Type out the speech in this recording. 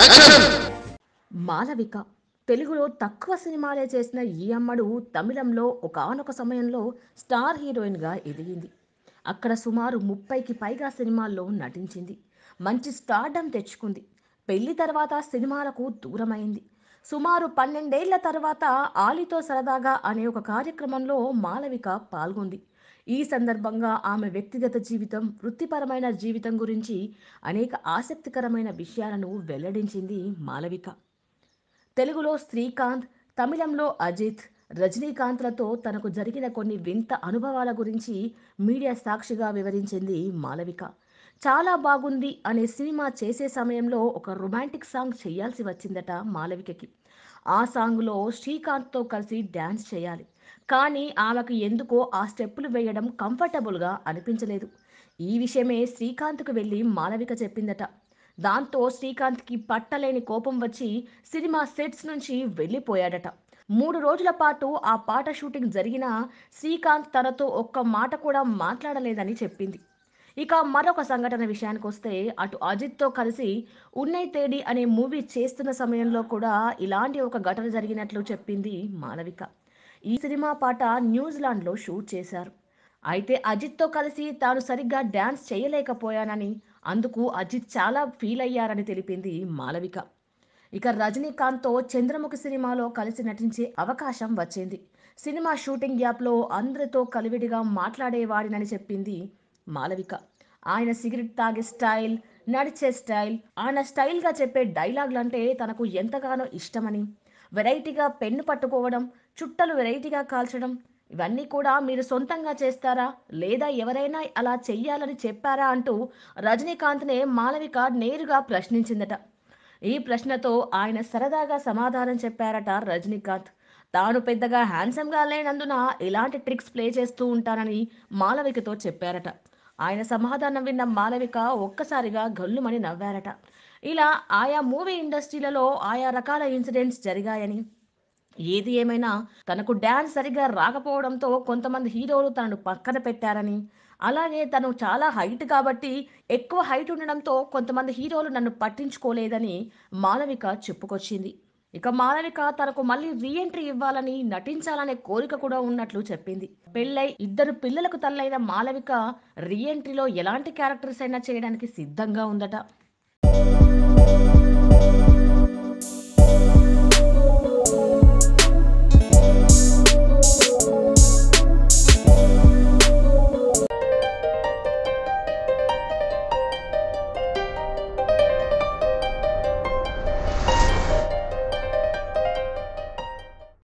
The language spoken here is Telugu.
యాక్షన్ మాలవిక తెలుగులో తక్కువ సినిమాలే చేసిన ఈ అమ్మడు తమిళంలో ఒకానొక సమయంలో స్టార్ హీరోయిన్గా ఎదిగింది అక్కడ సుమారు ముప్పైకి పైగా సినిమాల్లో నటించింది మంచి స్టార్డమ్ తెచ్చుకుంది పెళ్లి తర్వాత సినిమాలకు దూరమైంది సుమారు పన్నెండేళ్ల తర్వాత ఆలితో సరదాగా అనే ఒక కార్యక్రమంలో మాలవిక పాల్గొంది ఈ సందర్భంగా ఆమె వ్యక్తిగత జీవితం వృత్తిపరమైన జీవితం గురించి అనేక ఆసక్తికరమైన విషయాలను వెల్లడించింది మాలవిక తెలుగులో శ్రీకాంత్ తమిళంలో అజిత్ రజనీకాంత్లతో తనకు జరిగిన కొన్ని వింత అనుభవాల గురించి మీడియా సాక్షిగా వివరించింది మాలవిక చాలా బాగుంది అనే సినిమా చేసే సమయంలో ఒక రొమాంటిక్ సాంగ్ చేయాల్సి వచ్చిందట మాలవికకి ఆ సాంగ్లో శ్రీకాంత్తో కలిసి డ్యాన్స్ చేయాలి కానీ ఆమెకు ఎందుకో ఆ స్టెప్పులు వేయడం కంఫర్టబుల్గా అనిపించలేదు ఈ విషయమే శ్రీకాంత్కు వెళ్ళి మాలవిక చెప్పిందట దాంతో శ్రీకాంత్కి పట్టలేని కోపం వచ్చి సినిమా సెట్స్ నుంచి వెళ్ళిపోయాడట మూడు రోజుల పాటు ఆ పాట షూటింగ్ జరిగినా శ్రీకాంత్ తనతో ఒక్క మాట కూడా మాట్లాడలేదని చెప్పింది ఇక మరొక సంఘటన విషయానికి వస్తే అటు అజిత్తో కలిసి ఉన్నై తేడి అనే మూవీ చేస్తున్న సమయంలో కూడా ఇలాంటి ఒక ఘటన జరిగినట్లు చెప్పింది మాలవిక ఈ సినిమా పాట న్యూజిలాండ్లో షూట్ చేశారు అయితే అజిత్తో కలిసి తాను సరిగ్గా డ్యాన్స్ చేయలేకపోయానని అందుకు అజిత్ చాలా ఫీల్ అయ్యారని తెలిపింది మాలవిక ఇక రజనీకాంత్తో చంద్రముఖి సినిమాలో కలిసి నటించే అవకాశం వచ్చింది సినిమా షూటింగ్ గ్యాప్లో అందరితో కలివిడిగా మాట్లాడేవాడినని చెప్పింది మాలవిక ఆయన సిగరెట్ తాగే స్టైల్ నడిచే స్టైల్ ఆయన స్టైల్గా చెప్పే డైలాగులంటే తనకు ఎంతగానో ఇష్టమని వెరైటీగా పెన్ను పట్టుకోవడం చుట్టలు వెరైటీగా కాల్చడం ఇవన్నీ కూడా మీరు సొంతంగా చేస్తారా లేదా ఎవరైనా అలా చెయ్యాలని చెప్పారా అంటూ రజనీకాంత్నే మాలవిక నేరుగా ప్రశ్నించిందట ఈ ప్రశ్నతో ఆయన సరదాగా సమాధానం చెప్పారట రజనీకాంత్ తాను పెద్దగా హ్యాండ్సమ్గా లేనందున ఇలాంటి ట్రిక్స్ ప్లే చేస్తూ ఉంటానని మాలవికతో చెప్పారట ఆయన సమాధానం విన్న మాలవిక ఒక్కసారిగా గల్లుమని నవ్వారట ఇలా ఆయా మూవీ ఇండస్ట్రీలలో ఆయా రకాల ఇన్సిడెంట్స్ జరిగాయని ఏది ఏమైనా తనకు డ్యాన్స్ సరిగా రాకపోవడంతో కొంతమంది హీరోలు తనను పక్కన పెట్టారని అలాగే తను చాలా హైట్ కాబట్టి ఎక్కువ హైట్ ఉండడంతో కొంతమంది హీరోలు నన్ను పట్టించుకోలేదని మాలవిక చెప్పుకొచ్చింది ఇక మాలవిక తనకు మళ్ళీ రీఎంట్రీ ఇవ్వాలని నటించాలనే కోరిక కూడా ఉన్నట్లు చెప్పింది పెళ్ళై ఇద్దరు పిల్లలకు తల్లైన మాలవిక రీఎంట్రీలో ఎలాంటి క్యారెక్టర్స్ అయినా చేయడానికి సిద్ధంగా ఉందట